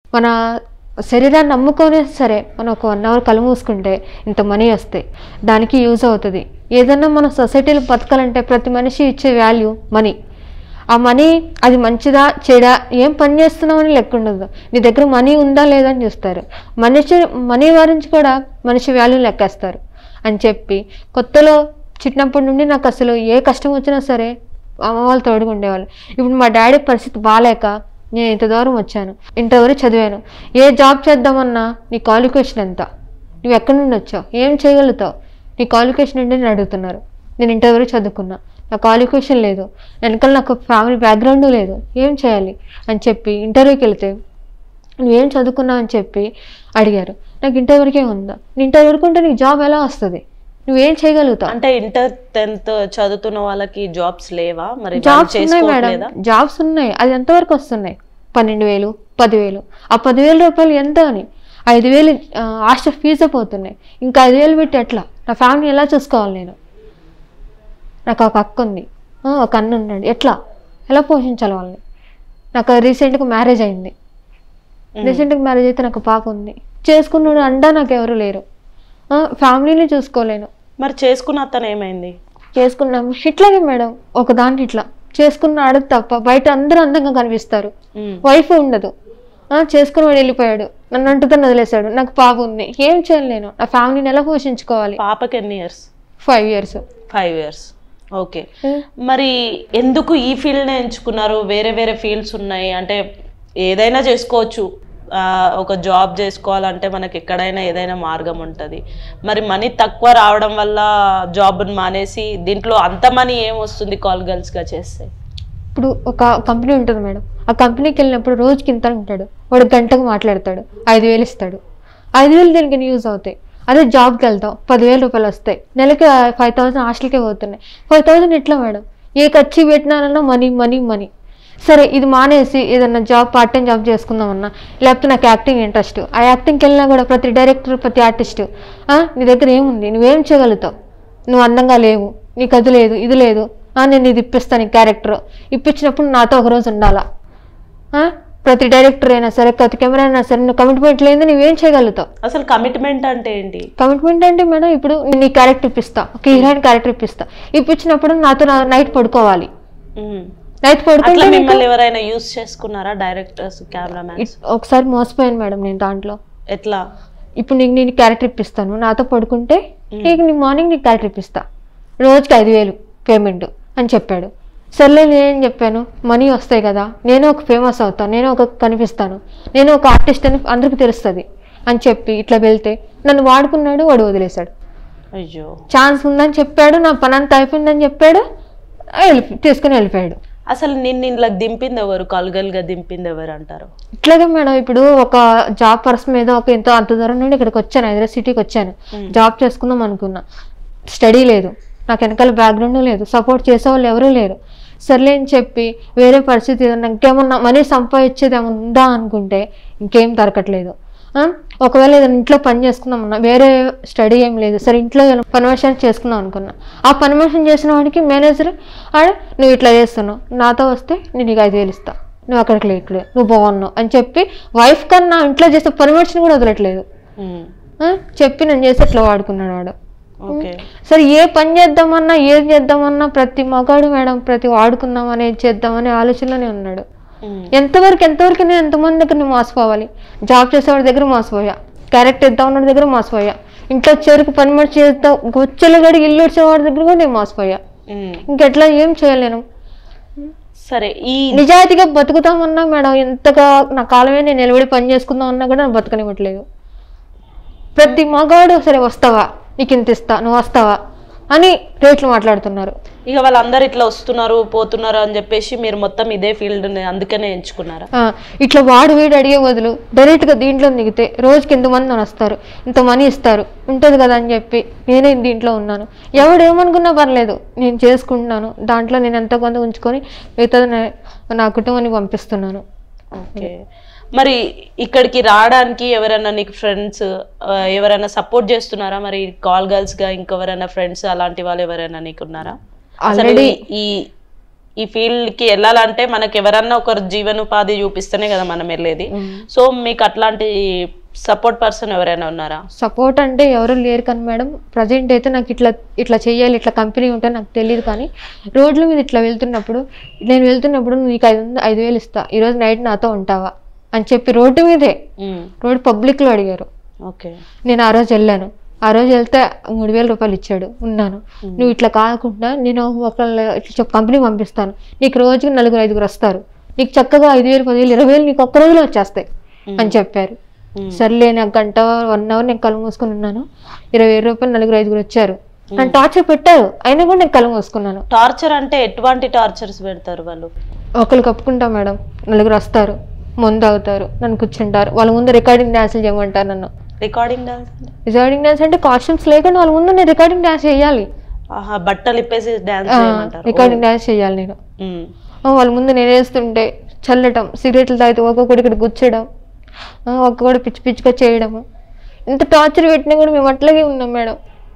మన శరీరాన్ని నమ్ముకొని సరే మనం ఒక వన్ అవర్ కళ్ళు మూసుకుంటే ఇంత మనీ వస్తాయి దానికి యూజ్ అవుతుంది ఏదన్నా మనం సొసైటీలో బతకాలంటే ప్రతి మనిషి ఇచ్చే వాల్యూ మనీ ఆ మనీ అది మంచిదా చెడా ఏం పని చేస్తున్నావు అని లెక్క ఉండదు నీ దగ్గర మనీ ఉందా లేదా అని చూస్తారు మనిషి మనీ గురించి కూడా మనిషి వాల్యూ లెక్కేస్తారు అని చెప్పి కొత్తలో చిన్నప్పటి నుండి నాకు అసలు ఏ కష్టం వచ్చినా సరే అమ్మ వాళ్ళు తోడుగా ఉండేవాళ్ళు ఇప్పుడు మా డాడీ పరిస్థితి బాగాలేక నేను ఇంత దూరం వచ్చాను ఇంటర్ వరకు చదివాను ఏ జాబ్ చేద్దామన్నా నీ క్వాలిఫికేషన్ ఎంత నువ్వు ఎక్కడి నుండి వచ్చావు ఏం చేయగలుగుతావు నీ క్వాలిఫికేషన్ ఏంటి అని అడుగుతున్నారు నేను ఇంటర్ వరకు చదువుకున్నా నా క్వాలిఫికేషన్ లేదు వెనకాల నాకు ఫ్యామిలీ బ్యాక్గ్రౌండ్ లేదు ఏం చేయాలి అని చెప్పి ఇంటర్వ్యూకి వెళ్తే నువ్వేం చదువుకున్నావు అని చెప్పి అడిగారు నాకు ఇంటర్ వరకే ఉందా నేను ఇంటర్ వరకు ఉంటే నీకు జాబ్ ఎలా వస్తుంది నువ్వేం చేయగలుగుతావు అంటే ఇంటర్ టెన్త్ చదువుతున్న వాళ్ళకి జాబ్స్ లేవా మరి వాళ్ళు జాబ్స్ ఉన్నాయి మేడం చేసుకోవట్లేదా జాబ్స్ ఉన్నాయి అది ఎంతవరకు వస్తున్నాయి పన్నెండు వేలు పదివేలు ఆ పదివేల రూపాయలు ఎంత అని ఐదు వేలు ఆ, హాస్టల్ ఫీజు పోతున్నాయి ఇంకా ఐదు వేలు పెట్టి ఎట్లా నా ఫ్యామిలీ ఎలా చూసుకోవాలి నేను నాకు ఒక అక్క ఉంది ఆ, ఒక అన్న ఉన్నాడు ఎట్లా ఎలా పోషించాలి వాళ్ళని నాకు రీసెంట్గా మ్యారేజ్ అయింది రీసెంట్గా మ్యారేజ్ అయితే నాకు పాప ఉంది చేసుకున్నాడు అండా నాకు ఎవరు లేరు ఆ, ఫ్యామిలీని చూసుకోలేను మరి చేసుకున్న అతను ఏమైంది చేసుకున్నాం ఇట్లాగే మేడం ఒక దాంట్లో ఇట్లా చేసుకున్నాడు తప్ప బయట అందరూ అందంగా కనిపిస్తారు ఉమ్. వైఫ్ ఉండదు ఆ, చేసుకుని వాడు వెళ్ళిపోయాడు నన్ను అంటుతను వదిలేశాడు నాకు పాప ఉంది ఏం చేయాలి నేను నా ఫ్యామిలీని ఎలా పోషించుకోవాలి పాపకి ఎన్ని years five years five years okay మరి ఎందుకు ఈ ఫీల్డ్ని ఎంచుకున్నారు వేరే వేరే ఫీల్డ్స్ ఉన్నాయి అంటే ఏదైనా చేసుకోవచ్చు ఆ, ఒక జాబ్ చేసుకోవాలంటే మనకి ఎక్కడైనా ఏదైనా మార్గం ఉంటుంది మరి మనీ తక్కువ రావడం వల్ల జాబ్ని మానేసి దీంట్లో అంత మనీ ఏం వస్తుంది కాల్ గర్ల్స్గా చేస్తే ఇప్పుడు ఒక కంపెనీ ఉంటుంది మేడం ఆ కంపెనీకి వెళ్ళినప్పుడు రోజుకి ఇంత ఉంటాడు వాడు గంటకు మాట్లాడతాడు ఐదు వేలు ఇస్తాడు ఐదు వేలు దీనికి యూజ్ అవుతాయి అదే జాబ్కి వెళ్తాం పదివేల రూపాయలు వస్తాయి నెలకి ఫైవ్ థౌసండ్ హాస్టల్కే పోతున్నాయి ఫైవ్ థౌసండ్ ఎట్లా మేడం ఏ ఖర్చు పెట్టినానన్నా మనీ మనీ మనీ సరే ఇది మానేసి ఏదన్నా జాబ్ పార్ట్ టైం జాబ్ చేసుకుందామన్నా లేకపోతే నాకు యాక్టింగ్ ఇంట్రెస్ట్ ఆ యాక్టింగ్కి వెళ్ళినా కూడా ప్రతి డైరెక్టర్ ప్రతి ఆర్టిస్ట్ నీ దగ్గర ఏముంది నువ్వేం చేయగలుగుతావు నువ్వు అందంగా లేవు నీకు అది లేదు ఇది లేదు ఆ, నేను ఇది ఇప్పిస్తాను ఈ క్యారెక్టర్ ఇప్పించినప్పుడు నాతో ఒకరోజు ఉండాలా ఆ, ప్రతి డైరెక్టర్ అయినా సరే ప్రతి కెమెరా అయినా సరే నువ్వు కమిట్మెంట్ లేదు నువ్వేం చేయగలుగుతావు అసలు కమిట్మెంట్ అంటే ఏంటి కమిట్మెంట్ అంటే మేడం ఇప్పుడు నేను ఈ క్యారెక్టర్ ఇప్పిస్తా ఒక హీరోయిన్ క్యారెక్టర్ ఇప్పిస్తా ఇప్పించినప్పుడు నాతో నైట్ పడుకోవాలి ఉమ్. నైట్ అట్లా పడుకుంటే నీకు- మిమ్మల్ని ఎవరైనా యూస్ చేసుకున్నారా డైరెక్టర్స్ కెమెరామ్యాన్స్ ఇట్- ఒకసారి మోసపోయాను మేడం నేను దాంట్లో ఎట్లా ఇప్పుడు నీకు నేను క్యారెక్టర్ ఇప్పిస్తాను నాతో పడుకుంటే నీకు నీ మార్నింగ్ నీకు క్యారెక్టర్ ఇప్పిస్తా రోజుకి ఐదు వేలు పేమెంట్ అని చెప్పాడు సర్లే నేనేం చెప్పాను మనీ వస్తాయి కదా నేను ఒక ఫేమస్ అవుతాను నేను ఒక కనిపిస్తాను నేను ఒక ఆర్టిస్ట్ అని అందరికీ తెలుస్తుంది అని చెప్పి ఇట్లా వెళ్తే నన్ను వాడుకున్నాడు వాడు వదిలేశాడు అయ్యో ఛాన్స్ ఉందని చెప్పాడు నా పని అంతా అయిపోయిందని చెప్పాడు వెళ్ళి తీసుకుని వెళ్ళిపోయాడు అసలు నిన్ను ఇంట్లో దింపింది ఎవరు కలుగలుగా దింపింది ఎవరు అంటారు ఇట్లాగే మేడం ఇప్పుడు ఒక జాబ్ పర్స్ మీద ఒక ఎంతో అంత దూరం నుండి ఇక్కడికి వచ్చాను హైదరాబాద్ సిటీకి వచ్చాను జాబ్ చేసుకుందాం అనుకున్నా స్టడీ లేదు నాకు వెనకాల బ్యాక్గ్రౌండ్ లేదు సపోర్ట్ చేసేవాళ్ళు ఎవరూ లేరు సర్లే అని చెప్పి వేరే పరిస్థితి ఏదన్నా ఇంకేమన్నా మనీ సంపాదించేది ఏమన్నా ఉందా అనుకుంటే ఇంకేం దొరకట్లేదు ఆ? ఒకవేళ ఏదైనా ఇంట్లో పని చేసుకుందామన్నా వేరే స్టడీ ఏం లేదు సరే ఇంట్లో పని మనిషి చేసుకుందాం అనుకున్నా ఆ పని మనిషిని చేసిన వాడికి మేనేజర్ ఆడ నువ్వు ఇట్లా చేస్తున్నావు నాతో వస్తే నేను నీకు ఐదు వేలు ఇస్తా నువ్వు అక్కడికి లేకలే నువ్వు బాగున్నావు అని చెప్పి వైఫ్ కన్నా ఇంట్లో చేసే పని మనిషిని కూడా వదలట్లేదు ఉమ్. ఆ? చెప్పి నేను చేసి ఇట్లా వాడుకున్నాడు వాడు ఓకే సరే ఏ పని చేద్దామన్నా ఏది చేద్దామన్నా ప్రతి మగాడు మేడం ప్రతి వాడుకుందామని ఏది చేద్దామనే ఆలోచనలోనే ఉన్నాడు ఉమ్. ఎంతవరకు ఎంతవరకు నేను ఎంతమంది దగ్గర నేను మోసపోవాలి జాబ్ చేసేవాడి దగ్గర మోసపోయా క్యారెక్టర్ ఇద్దాం ఉన్న దగ్గర మోసపోయా ఇంట్లో వచ్చేవరకు పని మనిషి చేద్దాం గొచ్చెలు గడి ఇల్లు వచ్చేవాడి దగ్గర కూడా నేను మోసపోయా ఉమ్. ఇంకెట్లా ఏం చేయలేను సరే ఈ నిజాయితీగా బతుకుతామన్నా మేడం ఎంతగా నా కాలమే నేను నిలబడి పని చేసుకుందాం అన్నా కూడా నాకు బతకనివ్వట్లేదు ప్రతి మగాడు సరే వస్తావా నీకు ఇంత ఇస్తా నువ్వు వస్తావా అని రేట్లు మాట్లాడుతున్నారు ఇక వాళ్ళందరూ ఇట్లా వస్తున్నారు పోతున్నారు అని చెప్పేసి మీరు మొత్తం ఇదే ఫీల్డ్ అందుకనే ఎంచుకున్నారా ఆ, ఇట్లా వాడు వీడు అడిగే బదులు డైరెక్ట్గా దీంట్లో దిగితే రోజుకి ఇంతమంది నన్ను వస్తారు ఇంత మనీ ఇస్తారు ఉంటుంది కదా అని చెప్పి నేనే దీంట్లో ఉన్నాను ఎవడు ఏమనుకున్నా పర్లేదు నేను చేసుకుంటున్నాను దాంట్లో నేను ఎంతో కొంత ఉంచుకొని మిగతా నా కుటుంబాన్ని పంపిస్తున్నాను ఓకే మరి ఇక్కడికి రావడానికి ఎవరైనా నీకు ఫ్రెండ్స్ ఎవరైనా సపోర్ట్ చేస్తున్నారా మరి కాల్ గర్ల్స్ గా ఇంకెవరైనా ఫ్రెండ్స్ అలాంటి వాళ్ళు ఎవరైనా నీకు ఉన్నారా అసలు Already- ఈ ఈ ఫీల్డ్ కి వెళ్ళాలంటే మనకి ఎవరన్నా ఒకరు జీవనోపాధి చూపిస్తేనే కదా మనం వెళ్ళేది సో మీకు అట్లాంటి సపోర్ట్ పర్సన్ ఎవరైనా ఉన్నారా సపోర్ట్ అంటే ఎవరు లేరు కానీ మేడం ప్రజెంట్ అయితే నాకు ఇట్లా ఇట్లా చేయాలి ఇట్లా కంపెనీ ఉంటే నాకు తెలియదు కానీ రోడ్ల మీద ఇట్లా వెళ్తున్నప్పుడు నేను వెళ్తున్నప్పుడు నీకు ఐదు వందలు ఐదు వేలు ఇస్తా ఈరోజు నైట్ నాతో ఉంటావా అని చెప్పి రోడ్డు మీదే రోడ్డు పబ్లిక్లో అడిగారు ఓకే నేను ఆ రోజు వెళ్ళాను ఆ రోజు వెళ్తే మూడు వేల రూపాయలు ఇచ్చాడు ఉన్నాను నువ్వు ఇట్లా కాకుండా నేను ఒకళ్ళ ఇట్లా కంపెనీ పంపిస్తాను నీకు రోజుకి నలుగురు ఐదుగురు వస్తారు నీకు చక్కగా ఐదు వేలు పదివేలు ఇరవై వేలు నీకు ఒక్క రోజులో వచ్చేస్తాయి అని చెప్పారు సర్లే నాకు గంట వన్ అవర్ నేను కళ్ళు మూసుకుని ఉన్నాను ఇరవై వేల రూపాయలు నలుగురు ఐదుగురు వచ్చారు నన్ను టార్చర్ పెట్టారు అయినా కూడా నేను కళ్ళు మూసుకున్నాను టార్చర్ అంటే ఎటువంటి టార్చర్స్ పెడతారు వాళ్ళు ఒకరు కప్పుకుంటాం మేడం నలుగురు వస్తారు ముందు అవుతారు నన్ను కూర్చుంటారు వాళ్ళ ముందు రికార్డింగ్ డాన్సులు చేయమంటారు నన్ను రికార్డింగ్ డాన్స్ రికార్డింగ్ డాన్స్ అంటే కాస్ట్యూమ్స్ లేకుండా వాళ్ళ ముందు నేను రికార్డింగ్ డాన్స్ చేయాలి ఆహా బట్టలు ఇప్పేసి డాన్స్ చేయమంటారు రికార్డింగ్ డాన్స్ చేయాలి నేను ఉమ్. ఆ, వాళ్ళ ముందు నేను వేస్తుంటే చల్లటం సిగరెట్లు తాగితే ఒక్కొక్కటి ఇక్కడ గుచ్చడం ఆ, ఒక్కొక్కటి పిచ్చి పిచ్చిగా చేయడము ఎంత టార్చర్ పెట్టినా కూడా మేము అట్లాగే ఉన్నాం మేడం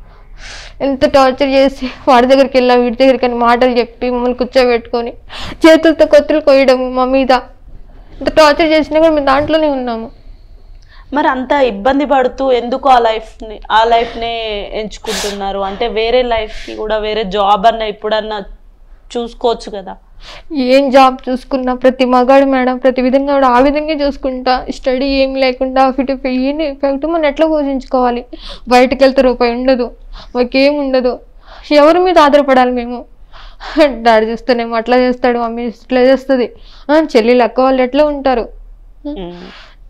ఎంత టార్చర్ చేసి వాడి దగ్గరికి వెళ్ళా వీడి దగ్గరికి అని మాటలు చెప్పి మమ్మల్ని కూర్చోబెట్టుకొని చేతులతో కొత్తలు కొయ్యడము మా మీద ఎంత టార్చర్ చేసినా కూడా మేము దాంట్లోనే ఉన్నాము మరి అంత ఇబ్బంది పడుతూ ఎందుకు ఆ లైఫ్ ని ఆ లైఫ్ నే ఎంచుకుంటున్నారు అంటే వేరే లైఫ్ కి కూడా వేరే జాబ్ అన్న ఇప్పుడన్నా చూసుకోవచ్చు కదా ఏం జాబ్ చూసుకున్నా ప్రతి మగాడు మేడం ప్రతి విధంగా కూడా ఆ విధంగా చూసుకుంటా స్టడీ ఏం లేకుండా ఫిట్ ఏం కుటుంబాన్ని ఎట్లా పోషించుకోవాలి బయటకు వెళ్తే రూపాయి ఉండదు మాకేం ఉండదు ఎవరి మీద ఆధారపడాలి మేము డాడీ చూస్తేనేమో అట్లా చేస్తాడు మమ్మీ ఇట్లా చేస్తుంది ఆ, చెల్లెలు అక్క వాళ్ళు ఎట్లా ఉంటారు ఉమ్.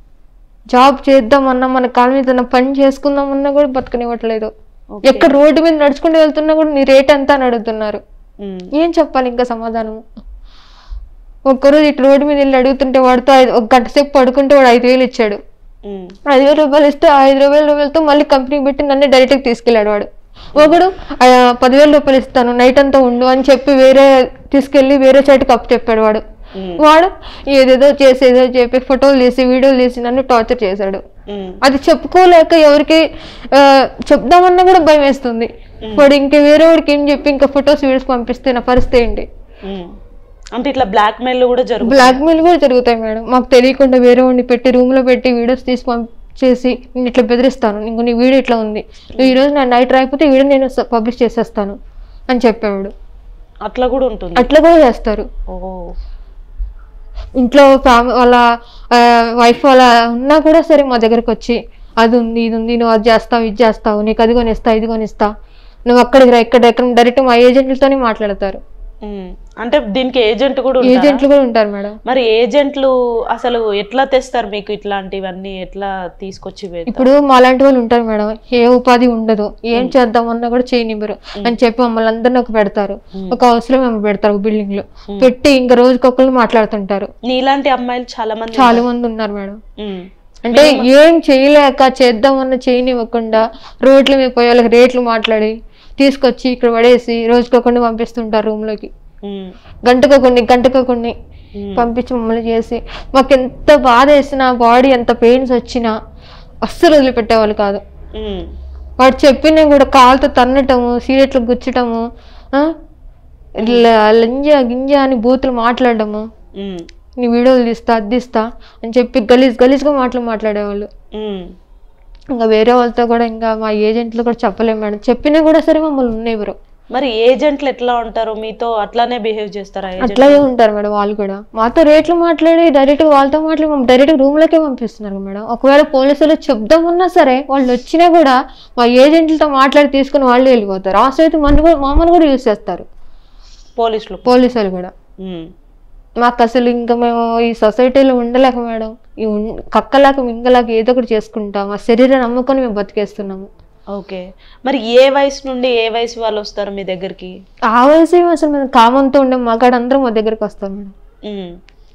జాబ్ చేద్దామన్నా మన కాళ్ళ మీద ఏదైనా పని చేసుకుందామన్నా కూడా బతకనివ్వట్లేదు Okay. ఎక్కడ రోడ్డు మీద నడుచుకుంటూ వెళ్తున్నా కూడా నీ రేట్ ఎంత అని అడుగుతున్నారు ఉమ్. ఏం చెప్పాలి ఇంకా సమాధానం ఒక్కరోజు ఇటు రోడ్డు మీద వెళ్ళి అడుగుతుంటే వాడితో ఐదు ఒక గంట సేపు పడుకుంటే వాడు ఐదు వేలు ఇచ్చాడు ఉమ్. ఐదు వేల రూపాయలు ఇస్తే ఆ ఐదు వేల రూపాయలతో మళ్ళీ కంపెనీకి పెట్టి నన్ను డైరెక్ట్గా తీసుకెళ్ళాడు వాడు ఒకడు "ఆ, పదివేల రూపాయలు ఇస్తాను నైట్ అంతా ఉండు అని చెప్పి వేరే తీసుకెళ్ళి వేరే చోటుకి అప్పు చెప్పాడు వాడు ఉమ్. వాడు ఏదేదో చేసి ఏదో చెప్పి ఫోటోలు తీసి వీడియోలు తీసి నన్ను టార్చర్ చేశాడు ఉమ్. అది చెప్పుకోలేక ఎవరికి ఆ, చెప్దామన్నా కూడా భయం వేస్తుంది వాడు ఇంకా వేరే వాడికి ఏం చెప్పి ఇంకా ఫొటోస్ వీడియోస్ పంపిస్తే నా పరిస్థితి ఏంటి ఉమ్. అంటే ఇట్లా బ్లాక్ మెయిల్ కూడా జరుగుతుంది బ్లాక్ మెయిల్ కూడా జరుగుతాయి మేడం మాకు తెలియకుండా వేరే వాడిని పెట్టి రూమ్ లో పెట్టి వీడియోస్ తీసి పంపించేసి నేను ఇట్లా బెదిరిస్తాను నీకు నీ వీడియో ఇట్లా ఉంది నువ్వు ఈ రోజు నా నైట్ రాకపోతే ఈ వీడియో నేను పబ్లిష్ చేసేస్తాను అని చెప్పేవాడు అట్లా కూడా ఉంటుంది అట్లా కూడా చేస్తారు ఓ ఇంట్లో ఫ్యామిలీ వాళ్ళ వైఫ్ వాళ్ళ ఉన్నా కూడా సరే మా దగ్గరకు వచ్చి అది ఉంది ఇది ఉంది నువ్వు అది చేస్తావు ఇది చేస్తావు నీకు అది కొనిస్తా ఇది కొనిస్తా నువ్వు అక్కడికి రా ఇక్కడ ఎక్కడ డైరెక్ట్ మా ఏజెంట్లతోనే మాట్లాడతారు ఉమ్. అంటే దీనికి ఏజెంట్ కూడా ఉంటారా? ఏజెంట్లు కూడా ఉంటారు మేడం మరి ఏజెంట్లు అసలు ఎట్లా తెస్తారు మీకు ఇట్లాంటివన్నీ ఎట్లా తీసుకొచ్చి పెడతారు? ఇప్పుడు మాలాంటి వాళ్ళు ఉంటారు మేడం ఏ ఉపాధి ఉండదు ఏం చేద్దామన్నా కూడా చేయనివ్వరు అని చెప్పి మమ్మల్ని అందరిని ఒక పెడతారు ఒక హౌస్ లో మేము పెడతారు బిల్డింగ్ లో పెట్టి ఇంకా రోజుకొకరు మాట్లాడుతుంటారు నీలాంటి అమ్మాయిలు చాలా మంది చాలా మంది ఉన్నారు మేడం ఉమ్. అంటే ఏం చేయలేక చేద్దామన్న చేయనివ్వకుండా రోడ్ల మీద పోయి వాళ్ళకి రేట్లు మాట్లాడి తీసుకొచ్చి ఇక్కడ పడేసి రోజుకొకరిని పంపిస్తుంటారు రూమ్ లోకి ఉమ్. గంటకు కొన్ని గంటకు కొన్ని ఉమ్. పంపించి మమ్మల్ని చేసి మాకు ఎంత బాధ వేసినా బాడీ ఎంత పెయిన్స్ వచ్చినా అస్సలు వదిలిపెట్టేవాళ్ళు కాదు ఉమ్. వాడు చెప్పిన కూడా కాలుతో తన్నటము సీరియట్లు గుచ్చటము ఆ? ఇట్లా లంజ గింజ అని బూతులు మాట్లాడటము ఉమ్. నీ వీడియోలు తీస్తా అది తీస్తా అని చెప్పి గలీజ్ గలీజ్గా మాటలు మాట్లాడేవాళ్ళు ఉమ్. ఇంకా వేరే వాళ్ళతో కూడా ఇంకా మా ఏజెంట్లు కూడా చెప్పలేము మేడం చెప్పినా కూడా సరే మమ్మల్ని ఉన్నెవరు మరి ఏజెంట్లు ఎట్లా ఉంటారు మీతో అట్లానే బిహేవ్ చేస్తారా ఏజెంట్ అట్లాగే ఉంటారు మేడం వాళ్ళు కూడా మాతో రేట్లు మాట్లాడి డైరెక్ట్ వాళ్ళతో మాట్లాడి మమ్మల్ని డైరెక్ట్ రూమ్ లోకే పంపిస్తున్నారు మేడం ఒకవేళ పోలీసులు చెప్దామన్నా సరే వాళ్ళు వచ్చినా కూడా మా ఏజెంట్లతో మాట్లాడి తీసుకుని వాళ్ళు వెళ్ళిపోతారు ఆ సైతం మన కూడా మమ్మల్ని కూడా యూజ్ చేస్తారు పోలీసులు పోలీసు వాళ్ళు కూడా ఉమ్. మాకు అసలు ఇంకా మేము ఈ సొసైటీలో ఉండలేక మేడం ఈ ఉన్- కక్కలాక మింగలాక ఏదో ఒకటి చేసుకుంటాం ఆ శరీరం నమ్ముకొని మేము బతికేస్తున్నాము ఓకే మరి ఏ వయసు నుండి ఏ వయసు వాళ్ళు వస్తారు మీ దగ్గరికి ఆ వయసు ఏమో అసలు మేము కామంతో ఉండే మగాడు అందరూ మా దగ్గరికి వస్తాం మేడం ఉమ్.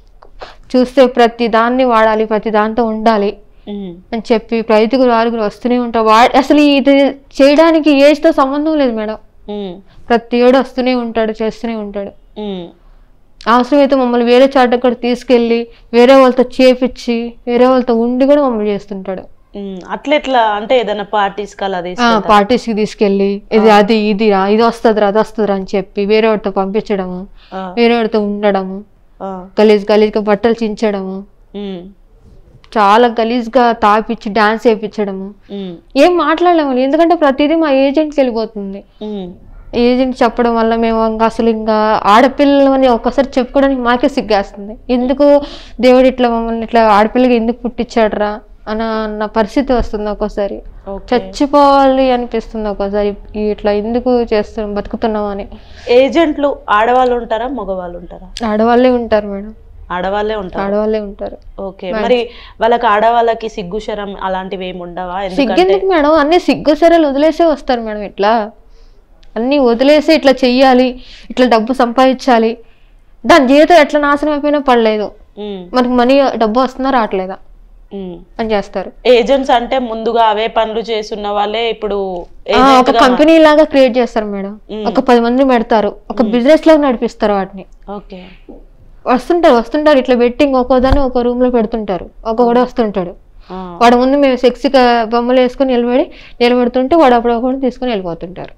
చూస్తే ప్రతి దాన్ని వాడాలి ప్రతి దాంతో ఉండాలి ఉమ్. అని చెప్పి ఐదుగురు ఆరుగురు వస్తూనే ఉంటారు వా అసలు ఇది చేయడానికి ఏజ్తో సంబంధం లేదు మేడం ఉమ్. ప్రతి ఏడు వస్తూనే ఉంటాడు చేస్తూనే ఉంటాడు ఉమ్. అవసరమైతే మమ్మల్ని వేరే చాట కూడా తీసుకెళ్ళి వేరే వాళ్ళతో చేపించి వేరే వాళ్ళతో ఉండి కూడా మమ్మల్ని చేస్తుంటాడు ఉమ్, అట్లా ఎట్లా అంటే ఏదైనా పార్టీస్ కి అలా తీసుకెళ్తారా? పార్టీస్కి తీసుకెళ్ళి ఇది అది ఇది రా ఇది వస్తుందిరా అది వస్తుందిరా అని చెప్పి వేరే వాడితో పంపించడము ఆ, వేరే వాడితో ఉండడము ఆ, గలీజ్ గలీజ్గా బట్టలు చించడము ఉమ్, చాలా గలీజ్గా తాపిచ్చి డాన్స్ వేయించడము ఉమ్, ఏం మాట్లాడలేము ఎందుకంటే ప్రతిదీ మా ఏజెంట్కి వెళ్ళిపోతుంది ఉమ్, ఏజెంట్ చెప్పడం వల్ల మేము ఇంకా అసలు ఇంకా ఆడపిల్లలు అని ఒక్కసారి చెప్పుకోవడానికి మాకే సిగ్గేస్తుంది ఎందుకు దేవుడు ఇట్లా మమ్మల్ని ఇట్లా ఆడపిల్లకి ఎందుకు పుట్టించాడురా అన్న అన్న పరిస్థితి వస్తుంది ఒక్కోసారి ఓకే. చచ్చిపోవాలి అనిపిస్తుంది ఒక్కోసారి ఈ ఇట్లా ఎందుకు చేస్తున్నాం బతుకుతున్నాం అని ఏజెంట్లు ఆడవాళ్ళు ఉంటారా మగవాళ్ళు ఉంటారా ఆడవాళ్ళే ఉంటారు మేడం ఆడవాళ్ళే ఉంటారు ఆడవాళ్ళే ఉంటారు ఓకే మరి వాళ్ళకి ఆడవాళ్ళకి సిగ్గు శరం అలాంటివి ఏమి ఉండవా ఎందుకంటే సిగ్గెందుకు మేడం అన్ని సిగ్గు సరేలు వదిలేసే వస్తారు మేడం ఇట్లా అన్నీ వదిలేసి ఇట్లా చెయ్యాలి ఇట్లా డబ్బు సంపాదించాలి దాని జీవితం ఎట్లా నాశనం అయిపోయినా పడలేదు ఉమ్, మనకి మనీ డబ్బు వస్తుందా రావట్లేదా ఉమ్. అని చేస్తారు ఏజెంట్స్ అంటే ముందుగా అవే పనులు చేస్తున్న వాళ్ళే ఇప్పుడు ఆ, agent ఒక గా- కంపెనీ లాగా క్రియేట్ చేస్తారు మేడం ఒక పది మంది పెడతారు ఒక బిజినెస్ లాగా నడిపిస్తారు వాటిని ఓకే వస్తుంటారు వస్తుంటారు ఇట్లా బెట్టింగ్ ఒక్కోదాన్ని ఒక రూమ్ లో పెడుతుంటారు ఒక్కొక్కడు వస్తుంటాడు ఆ, వాడు ముందు మేము సెక్సీ బొమ్మలు వేసుకొని నిలబడి నిలబడుతుంటే వాడు అప్పుడు ఒకటి తీసుకొని వెళ్ళిపోతుంటారు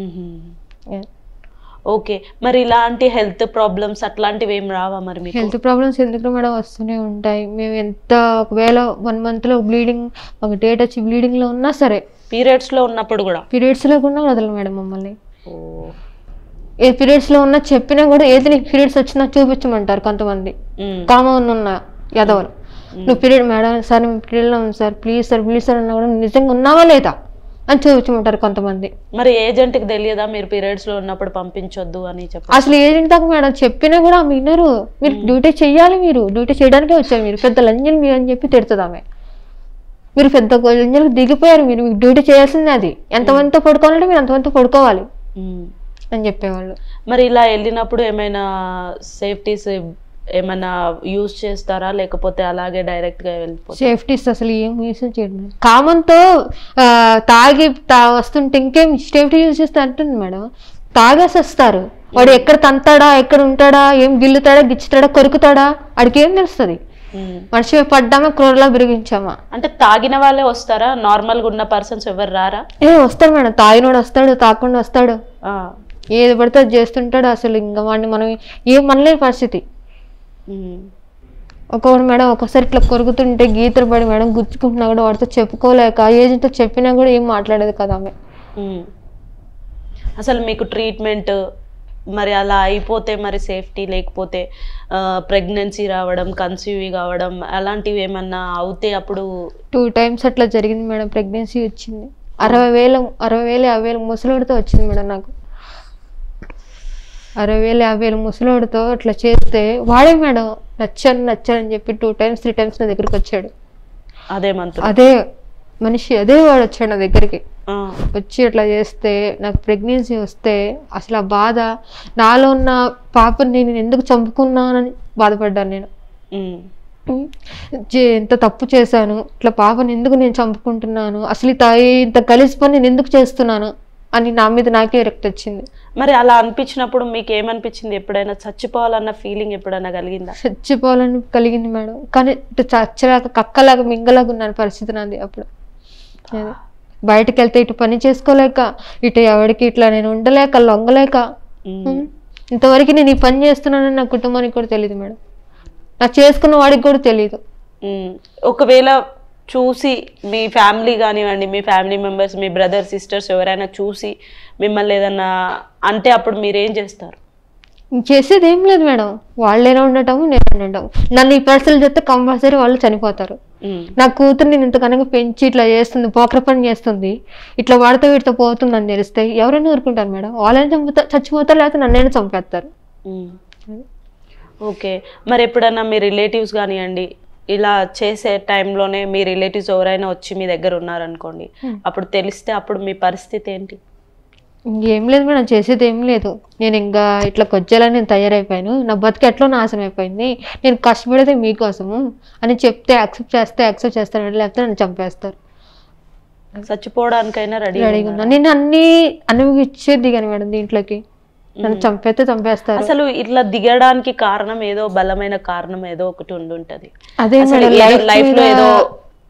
మ్మ్. ఓకే మరి ఇలాంటి హెల్త్ ప్రాబ్లమ్స్ అట్లాంటివి ఏం రావా మరి మీకు హెల్త్ ప్రాబ్లమ్స్ ఎందుకు మేడం వస్తూనే ఉంటాయి మేము ఎంత ఒకవేళ వన్ మంత్ లో బ్లీడింగ్ ఒక డేట్ వచ్చి bleeding లో ఉన్నా సరే పీరియడ్స్ లో ఉన్నప్పుడు కూడా పీరియడ్స్ లో కూడా వదలరు మేడం మమ్మల్ని ఓ, ఏ పీరియడ్స్ లో ఉన్నా చెప్పినా కూడా ఏది నీకు పీరియడ్స్ వచ్చినా చూపించమంటారు కొంతమంది మ్మ్. కామన్ ఉన్న యాదవులు నువ్వు పీరియడ్ మేడం సార్ మేము పీరియడ్లో ఉంది sir please sir please sir అన్నా కూడా "నువ్వు నిజంగా ఉన్నావా లేదా అని చూపించమంటారు కొంతమంది మరి ఏజెంట్ కి తెలియదా మీరు పీరియడ్స్ లో ఉన్నప్పుడు పంపించొద్దు అని చెప్పి అసలు ఏజెంట్ దాకా మేడం చెప్పినా కూడా ఆమె వినరు మీరు డ్యూటీ చెయ్యాలి మీరు డ్యూటీ చేయడానికే వచ్చారు మీరు పెద్ద లంజన్ మీరు అని చెప్పి తిడుతుంది ఆమె మీరు పెద్ద లంజన్కి దిగిపోయారు మీరు మీకు డ్యూటీ చేయాల్సిందే అది ఎంతమందితో పడుకోవాలంటే మీరు అంతమందితో పడుకోవాలి మ్మ్. అని చెప్పేవాళ్ళు మరి ఇలా వెళ్ళినప్పుడు ఏమైనా సేఫ్టీస్ ఏమైనా యూజ్ చేస్తారా లేకపోతే అలాగే డైరెక్ట్ గా వెళ్ళిపోతారా సేఫ్టీస్ అసలు ఏం యూస్ చేయడం కామన్తో తాగి తా వస్తుంటే ఇంకేం సేఫ్టీ యూజ్ చేస్తే అంటుంది మేడం తాగేసి వస్తారు వాడు ఎక్కడ తంతాడా ఎక్కడ ఉంటాడా ఏం గిల్లుతాడా గిచ్చుతాడా కొరుకుతాడా వాడికి ఏం తెలుస్తుంది మ్మ్. మనిషి మీద పడ్డామా క్రోర్లా బిరిగించామా అంటే తాగిన వాళ్ళే వస్తారా నార్మల్ గా ఉన్న పర్సన్స్ ఎవరు రారా ఏ వస్తాడు మేడం తాగినోడు వస్తాడు తాకుండా వస్తాడు ఆ. ఏది పడితే అది చేస్తుంటాడు అసలు ఇంకా వాడిని మనం ఏం మనలేని పరిస్థితి మ్మ్. ఒక్కొక్కటి మేడం ఒక్కొక్కసారి ఇట్లా కొరుకుతుంటే గీతలు పడి మేడం గుచ్చుకుంటున్నా కూడా వాడితో చెప్పుకోలేక ఏజెంట్తో చెప్పినా కూడా ఏం మాట్లాడేది కదా ఆమె మ్మ్. అసలు మీకు ట్రీట్మెంట్ మరి అలా అయిపోతే మరి సేఫ్టీ లేకపోతే ప్రెగ్నెన్సీ రావడం కన్సీవ్ కావడం అలాంటివి ఏమన్నా అవుతే అప్పుడు టూ టైమ్స్ అట్లా జరిగింది మేడం ప్రెగ్నెన్సీ వచ్చింది అరవై వేల అరవై వేలు యాభై వేలు ముసలోడితో వచ్చింది మేడం నాకు అరవై వేలు యాభై వేలు ముసలోడితో అట్లా చేస్తే వాడే మేడం నచ్చాను నచ్చాను అని చెప్పి టూ టైమ్స్ త్రీ టైమ్స్ నా దగ్గరికి వచ్చాడు అదే మంత్ అదే మనిషి అదే వాడు వచ్చాడు నా దగ్గరికి వచ్చి అట్లా చేస్తే నాకు ప్రెగ్నెన్సీ వస్తే అసలు ఆ బాధ నాలో ఉన్న పాపని నేను ఎందుకు చంపుకున్నానని బాధపడ్డాను నేను జే- ఎంత తప్పు చేశాను ఇట్లా పాపని ఎందుకు నేను చంపుకుంటున్నాను అసలు ఈ తా- ఇంత కలిసి పని నేను ఎందుకు చేస్తున్నాను అని నా మీద నాకే విరక్తి వచ్చింది మరి అలా అనిపించినప్పుడు మీకు ఏమనిపించింది ఎప్పుడైనా చచ్చిపోవాలన్న ఫీలింగ్ ఎప్పుడైనా కలిగిందా చచ్చిపోవాలని కలిగింది మేడం కానీ ఇటు చచ్చలాగా కక్కలాగా మింగలాగా ఉన్నాను పరిస్థితి నాది అప్పుడు అది. బయటకు వెళ్తే ఇటు పని చేసుకోలేక ఇటు ఎవరికి ఇట్లా నేను ఉండలేక లొంగలేక మ్మ్. ఉమ్. ఇంతవరకు నేను ఈ పని చేస్తున్నానని నా కుటుంబానికి కూడా తెలియదు మేడం నా చేసుకున్న వాడికి కూడా తెలియదు మ్మ్. ఒకవేళ చూసి మీ ఫ్యామిలీ కానివ్వండి మీ ఫ్యామిలీ మెంబర్స్ మీ బ్రదర్ సిస్టర్స్ ఎవరైనా చూసి మిమ్మల్ని ఏదన్నా అంటే అప్పుడు మీరేం చేస్తారు చేసేది ఏం లేదు మేడం వాళ్ళైనా ఉండటము నేను ఉండటం నన్ను ఈ పరిస్థితులు చెప్తే కంపల్సరీ వాళ్ళు చనిపోతారు మ్మ్. నా కూతురు నేను ఇంతకనగా పెంచి ఇట్లా చేస్తుంది పోకర పని చేస్తుంది ఇట్లా వాడితో వీడితో పోతుందని తెలిస్తే ఎవరైనా ఊరుకుంటారు మేడం వాళ్ళని చంపుతా చచ్చిపోతారు లేకపోతే నన్నైనా చంపేస్తారు మ్మ్. ఓకే మరి ఎప్పుడన్నా మీ రిలేటివ్స్ కానివ్వండి ఇలా చేసే టైంలోనే మీ రిలేటివ్స్ ఎవరైనా వచ్చి మీ దగ్గర ఉన్నారనుకోండి అప్పుడు తెలిస్తే అప్పుడు మీ పరిస్థితి ఏంటి ఇంకేం లేదు మేడం చేసేది ఏం లేదు నేను ఇంకా ఇట్లా కొచ్చేయాలని నేను తయారైపోయాను నా బతుకు ఎట్లా నాశనం అయిపోయింది నేను కష్టపడేది మీకోసము అని చెప్తే యాక్సెప్ట్ చేస్తే యాక్సెప్ట్ చేస్తారు లేకపోతే నన్ను చంపేస్తారు చచ్చిపోవడానికైనా రెడీ రెడీగా ఉన్నా నేను అన్ని అనుభవించేది దిగాను మేడం దీంట్లోకి నన్ను చంపేస్తే చంపేస్తారు అసలు ఇట్లా దిగడానికి కారణం ఏదో బలమైన కారణం ఏదో ఒకటి ఉండుంటది అదే అసలు మేడం ఏదో లైఫ్ లైఫ్ లో ఏదో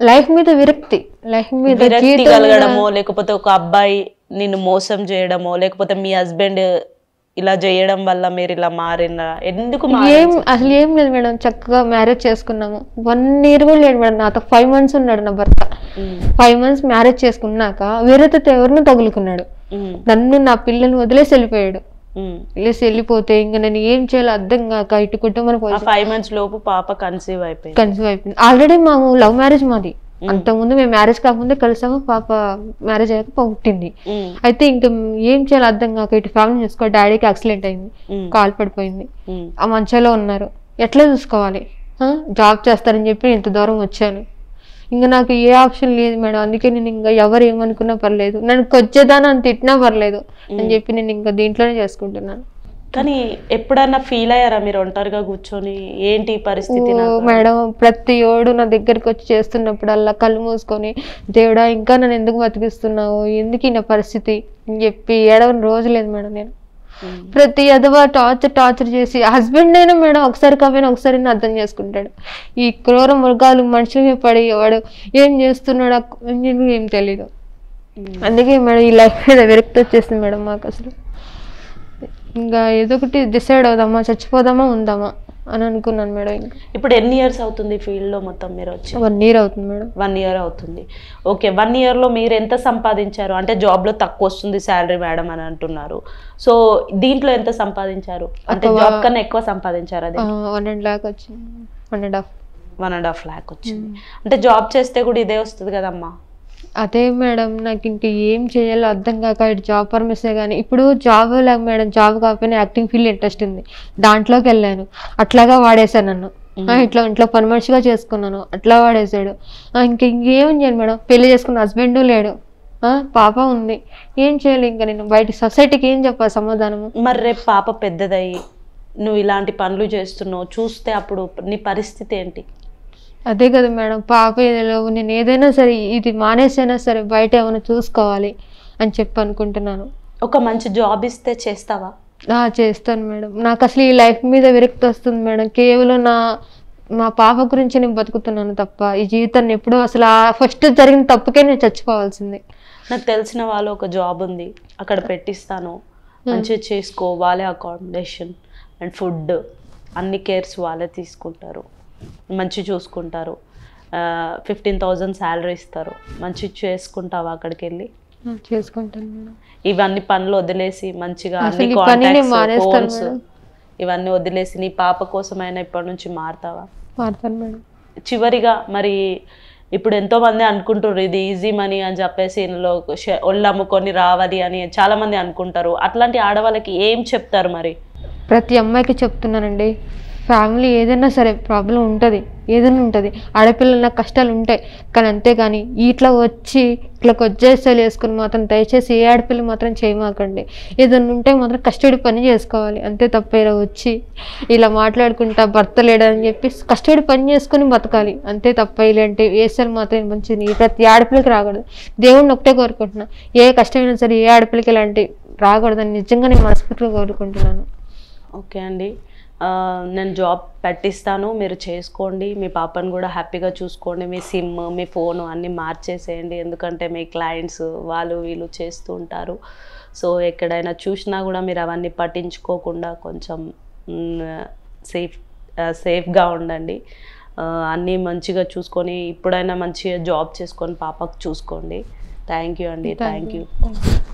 లైఫ్ మీద విరక్తి లైఫ్ మీద విరక్తి జీవితం మీద- కలగడమో లేకపోతే ఒక అబ్బాయి నిన్ను మోసం చేయడమో లేకపోతే మీ హస్బెండ్ ఇలా చేయడం వల్ల మీరు ఇలా మారిన ఎందుకు మారారు? ఏం అసలు ఏం లేదు మేడం చక్కగా మ్యారేజ్ చేసుకున్నాము వన్ ఇయర్ కూడా లేడు మేడం నాతో ఫైవ్ మంత్స్ ఉన్నాడు నా భర్త ఉమ్, ఫైవ్ మంత్స్ మ్యారేజ్ చేసుకున్నాక వేరేతో ఎవరినో తగులుకున్నాడు ఉమ్, నన్ను నా పిల్లల్ని వదిలేసి వెళ్ళిపోయాడు ఉమ్. వదిలేసి వెళ్ళిపోతే ఇంకా నేను ఏం చేయాలో అర్థం కాక ఇటు కుటుంబం ఆ ఫైవ్ మంత్స్ లోపు పాప కన్సీవ్ అయిపోయింది కన్సీవ్ అయిపోయింది ఆల్రెడీ మాకు లవ్ మ్యారేజ్ మాది అంతకుముందు మేము మ్యారేజ్ కాకముందే కలిసాము పాప మ్యారేజ్ అయ్యాక పుట్టింది ఉమ్, అయితే ఇంకా ఏం చేయాలో అర్థం కాక ఇటు ఫ్యామిలీ చూసుకో డాడీకి యాక్సిడెంట్ అయింది ఉమ్, కాలు పడిపోయింది ఉమ్, ఆ మంచంలో ఉన్నారు ఎట్లా చూసుకోవాలి ఆ? జాబ్ చేస్తారని చెప్పి ఇంత దూరం వచ్చాను ఇంకా నాకు ఏ ఆప్షన్ లేదు మేడం అందుకే నేను ఇంకా ఎవరు ఏమనుకున్నా పర్లేదు నన్ను కొచ్చేదాన్ని అని తిట్టినా పర్లేదు అని చెప్పి నేను ఇంకా దీంట్లోనే చేసుకుంటున్నాను కానీ ఎప్పుడన్నా ఫీల్ అయ్యారా మీరు ఒంటరిగా కూర్చొని ఏంటి ఈ పరిస్థితి ఓ నాకు? మేడం ప్రతి ఓడు నా దగ్గరికి వచ్చి చేస్తున్నప్పుడల్లా కళ్ళు మూసుకొని దేవుడా ఇంకా నన్ను ఎందుకు బతికిస్తున్నావు ఎందుకు ఈ నా పరిస్థితి అని చెప్పి ఏడవని రోజు లేదు మేడం నేను ఉమ్, ప్రతి ఎదవా టార్చర్ టార్చర్ చేసి హస్బెండ్ అయినా మేడం ఒకసారి కాకపోయినా ఒకసారి అర్థం చేసుకుంటాడు ఈ క్రూర మృగాలు మనుషుల మీద పడి వాడు ఏం చేస్తున్నాడు ఆ- అని చెప్పి ఏం తెలీదు ఉమ్. అందుకే మేడం ఈ లైఫ్ మీద విరక్తి వచ్చేసింది మేడం మాకు అసలు ఇంకా ఏదో ఒకటి డిసైడ్ అవుదామా చచ్చిపోదామా ఉందామా అని అనుకున్నాను మేడం ఇంకా ఇప్పుడు ఎన్ని ఇయర్స్ అవుతుంది ఫీల్డ్ లో మొత్తం మీరు వచ్చి వన్ ఇయర్ అవుతుంది మేడం వన్ ఇయర్ అవుతుంది ఓకే వన్ ఇయర్లో మీరు ఎంత సంపాదించారు అంటే జాబ్లో తక్కువ వస్తుంది శాలరీ మేడం అని అంటున్నారు సో దీంట్లో ఎంత సంపాదించారు అంటే ఒక జాబ్ కన్నా ఎక్కువ సంపాదించారు అది వన్ అండ్ లాక్ వచ్చింది one and half one and half lakh వచ్చింది అంటే జాబ్ చేస్తే కూడా ఇదే వస్తుంది కదమ్మా అదే మేడం నాకు ఇంక ఏం చేయాలో అర్థం కాక ఇటు జాబ్ పర్మిషన్ కానీ ఇప్పుడు జాబ్ లేక మేడం జాబ్ కాకపోయినా యాక్టింగ్ ఫీల్డ్ ఇంట్రెస్ట్ ఉంది దాంట్లోకి వెళ్ళాను అట్లాగా వాడేశాను నన్ను ఆ, ఇట్లా ఇంట్లో పని మనిషిగా చేసుకున్నాను అట్లా వాడేశాడు ఆ, ఇంక ఇంకేం చేయాలి మేడం పెళ్లి చేసుకున్న హస్బెండ్ లేడు ఆ, పాప ఉంది ఏం చేయాలి ఇంకా నేను బయట సొసైటీకి ఏం చెప్పాలి సమాధానము మరి రేపు పాప పెద్దదయ్యి నువ్వు ఇలాంటి పనులు చేస్తున్నావు చూస్తే అప్పుడు నీ పరిస్థితి ఏంటి అదే కదా మేడం పాప ఏదో నేను ఏదైనా సరే ఇది మానేసైనా సరే బయట ఏమైనా చూసుకోవాలి అని చెప్పి అనుకుంటున్నాను ఒక మంచి జాబ్ ఇస్తే చేస్తావా ఆ, చేస్తాను మేడం నాకు అసలు ఈ లైఫ్ మీద విరక్తి వస్తుంది మేడం కేవలం నా మా పాప గురించి నేను బతుకుతున్నాను తప్ప ఈ జీవితాన్ని ఎప్పుడూ అసలు ఆ ఫస్ట్ జరిగిన తప్పుకే నేను చచ్చిపోవాల్సింది నాకు తెలిసిన వాళ్ళు ఒక జాబ్ ఉంది అక్కడ పెట్టిస్తాను మంచిగా చేసుకో వాళ్ళే అకామిడేషన్ అండ్ ఫుడ్ అన్ని కేర్స్ వాళ్ళే తీసుకుంటారు మంచి చూసుకుంటారు ఫిఫ్టీన్ థౌజండ్ శాలరీ ఇస్తారు మంచి చేసుకుంటావా అక్కడికి వెళ్ళి ఆ, చేసుకుంటాను మేడం ఇవన్నీ పనులు వదిలేసి మంచిగా అసలు అన్ని ఈ పని నేను కాంటాక్ట్స్ మానేస్తాను ఫోన్స్ మేడం. ఇవన్నీ వదిలేసి నీ పాప కోసమైనా ఇప్పటి నుంచి మారుతావా మారుతాను మేడం చివరిగా మరి ఇప్పుడు ఎంతో మంది అనుకుంటారు ఇది ఈజీ మనీ అని చెప్పేసి ఇందులో షె- ఒళ్ళు అమ్ముకొని రావాలి అని చాలా మంది అనుకుంటారు అట్లాంటి ఆడవాళ్ళకి ఏం చెప్తారు మరి ప్రతి అమ్మాయికి చెప్తున్నానండి ఫ్యామిలీ ఏదైనా సరే ప్రాబ్లం ఉంటుంది ఏదైనా ఉంటుంది ఆడపిల్లల కష్టాలు ఉంటాయి కానీ అంతేగాని ఇట్లా వచ్చి ఇట్లా కొజ్జేసాలు వేసుకుని మాత్రం దయచేసి ఏ ఆడపిల్ల మాత్రం చేయమాకండి ఏదైనా ఉంటే మాత్రం కష్టపడి పని చేసుకోవాలి అంతే తప్ప ఇలా వచ్చి ఇలా మాట్లాడుకుంటా భర్త లేడని చెప్పి కష్టపడి పని చేసుకుని బతకాలి అంతే తప్ప ఇలాంటి వేసాలు మాత్రం మంచిది ఈ ప్రతి ఆడపిల్లకి రాకూడదు దేవుడిని ఒకటే కోరుకుంటున్నా ఏ కష్టమైనా సరే ఏ ఆడపిల్లకి ఇలాంటి రాకూడదని నిజంగా నేను మనస్ఫూర్తిగా కోరుకుంటున్నాను ఓకే అండి ఆ, నేను జాబ్ పెట్టిస్తాను మీరు చేసుకోండి మీ పాపను కూడా హ్యాపీగా చూసుకోండి మీ సిమ్ మీ ఫోన్ అన్నీ మార్చేసేయండి ఎందుకంటే మీ క్లయింట్స్ వాళ్ళు వీళ్ళు చేస్తూ ఉంటారు సో ఎక్కడైనా చూసినా కూడా మీరు అవన్నీ పట్టించుకోకుండా కొంచెం సేఫ్ సేఫ్గా ఉండండి ఆ, అన్నీ మంచిగా చూసుకొని ఇప్పుడైనా మంచిగా జాబ్ చేసుకొని పాపకు చూసుకోండి థ్యాంక్ యూ అండి థ్యాంక్ యూ